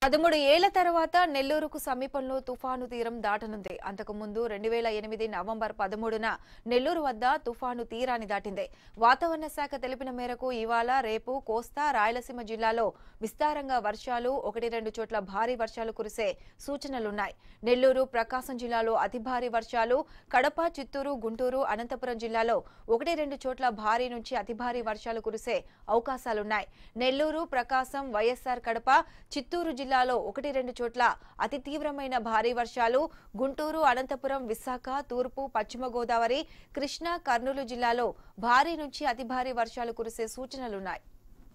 పదమూడు ఏళ్ల తర్వాత నెల్లూరుకు సమీపంలో తుఫాను తీరం దాటనుంది అంతకుముందు రెండు వేల ఎనిమిది నవంబర్ పదమూడున నెల్లూరు వద్ద తుఫాను తీరాన్ని దాటింది వాతావరణ శాఖ తెలిపిన మేరకు ఇవాళ రేపు కోస్తా రాయలసీమ జిల్లాలో విస్తారంగా వర్షాలు ఒకటి రెండు చోట్ల భారీ వర్షాలు కురిసే సూచనలున్నాయి నెల్లూరు ప్రకాశం జిల్లాలో అతి భారీ వర్షాలు కడప చిత్తూరు గుంటూరు అనంతపురం జిల్లాలో ఒకటి రెండు చోట్ల భారీ నుంచి అతి భారీ వర్షాలు కురిసే అవకాశాలున్నాయి నెల్లూరు ప్రకాశం వైఎస్ఆర్ కడప చిత్తూరు జిల్లాలో ఒకటి రెండు చోట్ల అతి తీవ్రమైన భారీ వర్షాలు గుంటూరు అనంతపురం విశాఖ తూర్పు పశ్చిమ గోదావరి కృష్ణా కర్నూలు జిల్లాలో భారీ నుంచి అతి భారీ వర్షాలు కురిసే సూచనలున్నాయి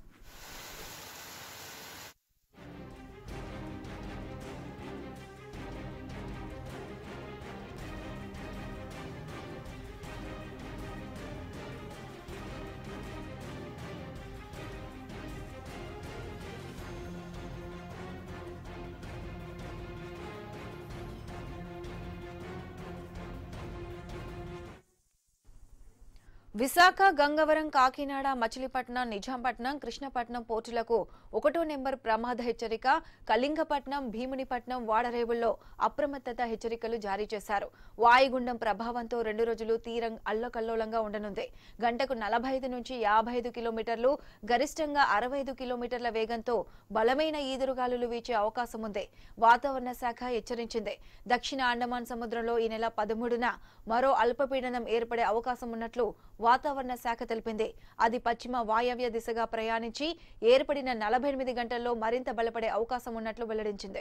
విశాఖ గంగవరం కాకినాడ మచిలీపట్నం నిజాంపట్నం కృష్ణపట్నం పోర్టులకు ఒకటో నెంబర్ ప్రమాద హెచ్చరిక కళింగపట్నం భీమునిపట్నం వాడరేవుల్లో అప్రమత్తత హెచ్చరికలు జారీ చేశారు వాయుగుండం ప్రభావంతో రెండు రోజులు తీరం అల్లకల్లోలంగా ఉండనుంది గంటకు నలభై ఐదు నుంచి యాభై ఐదు కిలోమీటర్లు గరిష్టంగా అరవై ఐదు కిలోమీటర్ల వేగంతో బలమైన ఈదురుగాలులు వీచే అవకాశం ఉంది వాతావరణ శాఖ హెచ్చరించింది దక్షిణ అండమాన్ సముద్రంలో ఈ నెల పదమూడున మరో అల్పపీడనం ఏర్పడే అవకాశం ఉన్నట్లు వాతావరణ శాఖ తెలిపింది అది పశ్చిమ వాయవ్య దిశగా ప్రయాణించి ఏర్పడిన నలభై ఎనిమిది గంటల్లో మరింత బలపడే అవకాశం ఉన్నట్లు వెల్లడించింది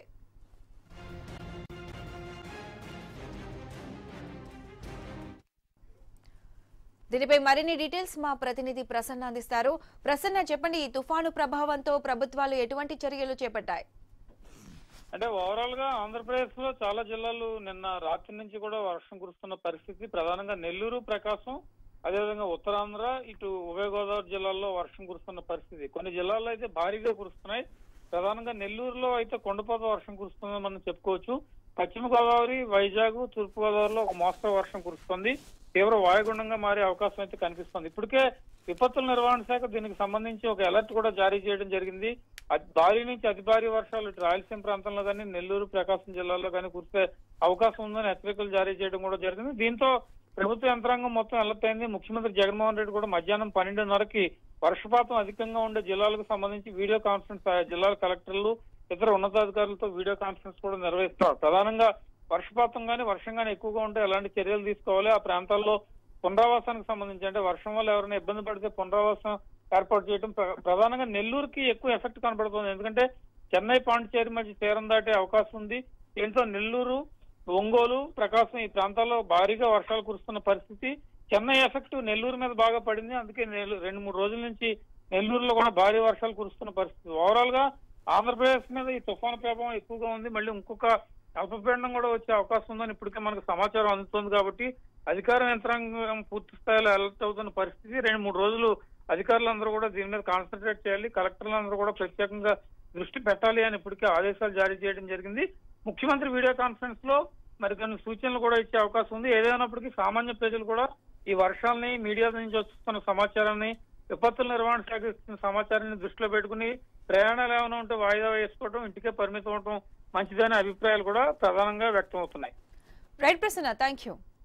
దీనిపై మరిన్ని డీటెయిల్స్ మా ప్రతినిధి ప్రసన్న అందిస్తారు ప్రసన్న చెప్పండి ఈ తుఫాను ప్రభావంతో ప్రభుత్వాలు ఎటువంటి చర్యలు చేపట్టాయి అంటే ఓవరాల్ గా ఆంధ్రప్రదేశ్ లో చాలా జిల్లాలు నిన్న రాత్రి నుంచి కూడా వర్షం కురుస్తున్న పరిస్థితి ప్రధానంగా నెల్లూరు ప్రకాశం అదేవిధంగా ఉత్తరాంధ్ర ఇటు ఉభయ గోదావరి జిల్లాల్లో వర్షం కురుస్తున్న పరిస్థితి కొన్ని జిల్లాల్లో అయితే భారీగా కురుస్తున్నాయి ప్రధానంగా నెల్లూరులో అయితే కొండపోత వర్షం కురుస్తుందని మనం చెప్పుకోవచ్చు పశ్చిమ గోదావరి వైజాగ్ తూర్పు గోదావరిలో ఒక మోస్తరు వర్షం కురుస్తుంది తీవ్ర వాయుగుండంగా మారే అవకాశం అయితే కనిపిస్తుంది ఇప్పటికే విపత్తుల నిర్వహణ శాఖ దీనికి సంబంధించి ఒక అలర్ట్ కూడా జారీ చేయడం జరిగింది అతి భారీ నుంచి అతి భారీ వర్షాలు ఇటు రాయలసీమ ప్రాంతంలో కానీ నెల్లూరు ప్రకాశం జిల్లాలో కానీ కురిసే అవకాశం ఉందని హెచ్చరికలు జారీ చేయడం కూడా జరిగింది దీంతో ప్రభుత్వ యంత్రాంగం మొత్తం అలర్ట్ అయింది ముఖ్యమంత్రి జగన్మోహన్ రెడ్డి కూడా మధ్యాహ్నం పన్నెండున్నరకి వర్షపాతం అధికంగా ఉండే జిల్లాలకు సంబంధించి వీడియో కాన్ఫరెన్స్ ఆయా జిల్లాల కలెక్టర్లు ఇతర ఉన్నతాధికారులతో వీడియో కాన్ఫరెన్స్ కూడా నిర్వహిస్తారు ప్రధానంగా వర్షపాతం కానీ వర్షం కానీ ఎక్కువగా ఉంటే ఎలాంటి చర్యలు తీసుకోవాలి ఆ ప్రాంతాల్లో పునరావాసానికి సంబంధించి అంటే వర్షం వల్ల ఎవరైనా ఇబ్బంది పడితే పునరావాసం ఏర్పాటు చేయడం ప్ర- ప్రధానంగా నెల్లూరుకి ఎక్కువ ఎఫెక్ట్ కనబడుతుంది ఎందుకంటే చెన్నై పాండిచేరి మధ్య తీరం దాటే అవకాశం ఉంది దీంతో నెల్లూరు ఒంగోలు ప్రకాశం ఈ ప్రాంతాల్లో భారీగా వర్షాలు కురుస్తున్న పరిస్థితి చెన్నై ఎఫెక్ట్ నెల్లూరు మీద బాగా పడింది అందుకే నెల్లూరు రెండు మూడు రోజుల నుంచి నెల్లూరులో కూడా భారీ వర్షాలు కురుస్తున్న పరిస్థితి ఓవరాల్ గా ఆంధ్రప్రదేశ్ మీద ఈ తుఫాను ప్రభావం ఎక్కువగా ఉంది మళ్ళీ ఇంకొక అల్పపీడనం కూడా వచ్చే అవకాశం ఉందని ఇప్పటికే మనకు సమాచారం అందుతుంది కాబట్టి అధికార యంత్రాంగం పూర్తి స్థాయిలో అలర్ట్ అవుతున్న పరిస్థితి రెండు మూడు రోజులు అధికారులందరూ కూడా దీని మీద కాన్సన్ట్రేట్ చేయాలి కలెక్టర్లందరూ కూడా ప్రత్యేకంగా దృష్టి పెట్టాలి అని ఇప్పటికే ఆదేశాలు జారీ చేయడం జరిగింది ముఖ్యమంత్రి వీడియో కాన్ఫరెన్స్ లో మరి కొన్ని సూచనలు కూడా ఇచ్చే అవకాశం ఉంది ఏదైనప్పటికీ సామాన్య ప్రజలు కూడా ఈ వర్షాలని మీడియా నుంచి వస్తున్న సమాచారాన్ని విపత్తుల నిర్వహణ శాఖ ఇస్తున్న సమాచారాన్ని దృష్టిలో పెట్టుకుని ప్రయాణాలు ఏమైనా ఉంటే వాయిదా వేసుకోవడం ఇంటికే పరిమితం అవడం మంచిదనే అభిప్రాయాలు కూడా ప్రధానంగా వ్యక్తం అవుతున్నాయి రైట్ ప్రసన్న థ్యాంక్ యూ